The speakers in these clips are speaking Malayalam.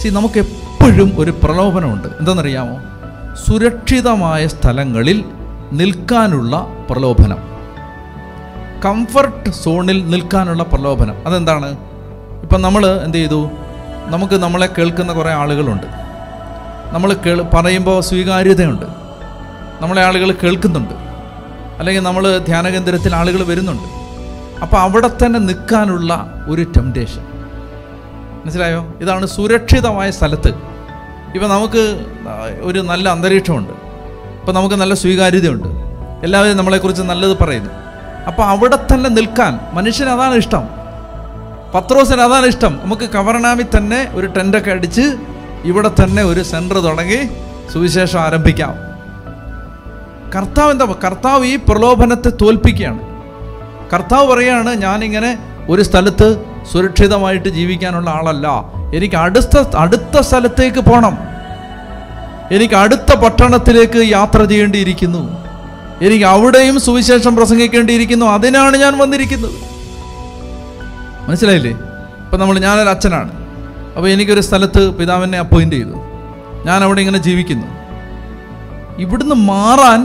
സി നമുക്ക് എപ്പോഴും ഒരു പ്രലോഭനമുണ്ട് എന്താണെന്നറിയാമോ സുരക്ഷിതമായ സ്ഥലങ്ങളിൽ നിൽക്കാനുള്ള പ്രലോഭനം കംഫർട്ട് സോണിൽ നിൽക്കാനുള്ള പ്രലോഭനം അതെന്താണ് ഇപ്പം നമ്മൾ എന്ത് ചെയ്തു നമുക്ക് നമ്മളെ കേൾക്കുന്ന കുറേ ആളുകളുണ്ട് നമ്മൾ കേൾ പറയുമ്പോൾ സ്വീകാര്യതയുണ്ട് നമ്മളെ ആളുകൾ കേൾക്കുന്നുണ്ട് അല്ലെങ്കിൽ നമ്മൾ ധ്യാനകേന്ദ്രത്തിൽ ആളുകൾ വരുന്നുണ്ട് അപ്പോൾ അവിടെ തന്നെ നിൽക്കാനുള്ള ഒരു ടെംപ്റ്റേഷൻ മനസ്സിലായോ ഇതാണ് സുരക്ഷിതമായ സ്ഥലത്ത് ഇപ്പം നമുക്ക് ഒരു നല്ല അന്തരീക്ഷമുണ്ട് ഇപ്പം നമുക്ക് നല്ല സ്വീകാര്യതയുണ്ട് എല്ലാവരും നമ്മളെക്കുറിച്ച് നല്ലത് പറയുന്നു അപ്പോൾ അവിടെ തന്നെ നിൽക്കാൻ മനുഷ്യന് അതാണ് ഇഷ്ടം പത്രോസിന് അതാണ് ഇഷ്ടം നമുക്ക് കവർണാമിൽ തന്നെ ഒരു ടെൻ്റൊക്കെ അടിച്ച് ഇവിടെ തന്നെ ഒരു സെൻറ്റർ തുടങ്ങി സുവിശേഷം ആരംഭിക്കാം കർത്താവ് എന്താ കർത്താവ് ഈ പ്രലോഭനത്തെ തോൽപ്പിക്കുകയാണ് കർത്താവ് പറയാണ് ഞാനിങ്ങനെ ഒരു സ്ഥലത്ത് സുരക്ഷിതമായിട്ട് ജീവിക്കാനുള്ള ആളല്ല എനിക്ക് അടുത്ത അടുത്ത സ്ഥലത്തേക്ക് പോകണം എനിക്ക് അടുത്ത പട്ടണത്തിലേക്ക് യാത്ര ചെയ്യേണ്ടിയിരിക്കുന്നു എനിക്ക് അവിടെയും സുവിശേഷം പ്രസംഗിക്കേണ്ടിയിരിക്കുന്നു അതിനാണ് ഞാൻ വന്നിരിക്കുന്നത് മനസ്സിലായില്ലേ ഇപ്പം നമ്മൾ ഞാനൊരു അച്ഛനാണ് അപ്പോൾ എനിക്കൊരു സ്ഥലത്ത് പിതാവിനെ അപ്പോയിൻ്റ് ചെയ്തു ഞാൻ അവിടെ ഇങ്ങനെ ജീവിക്കുന്നു ഇവിടുന്ന് മാറാൻ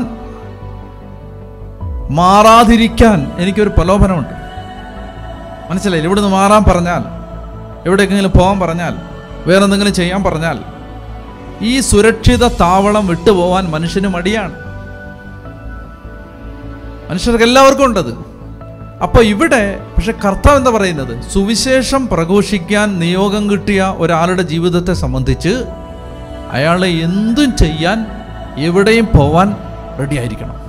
മാറാതിരിക്കാൻ എനിക്കൊരു പ്രലോഭനമുണ്ട് മനസ്സിലായില്ലേ ഇവിടുന്ന് മാറാൻ പറഞ്ഞാൽ എവിടേക്കെങ്കിലും പോകാൻ പറഞ്ഞാൽ വേറെ എന്തെങ്കിലും ചെയ്യാൻ പറഞ്ഞാൽ ഈ സുരക്ഷിത താവളം വിട്ടുപോകാൻ മനുഷ്യന് മടിയാണ് മനുഷ്യർക്ക് എല്ലാവർക്കും ഉണ്ടത് അപ്പോൾ ഇവിടെ പക്ഷെ കർത്താവ് എന്താ പറയുന്നത് സുവിശേഷം പ്രഘോഷിക്കാൻ നിയോഗം കിട്ടിയ ഒരാളുടെ ജീവിതത്തെ സംബന്ധിച്ച് അയാളെ എന്തും ചെയ്യാൻ എവിടെയും പോവാൻ റെഡി ആയിരിക്കണം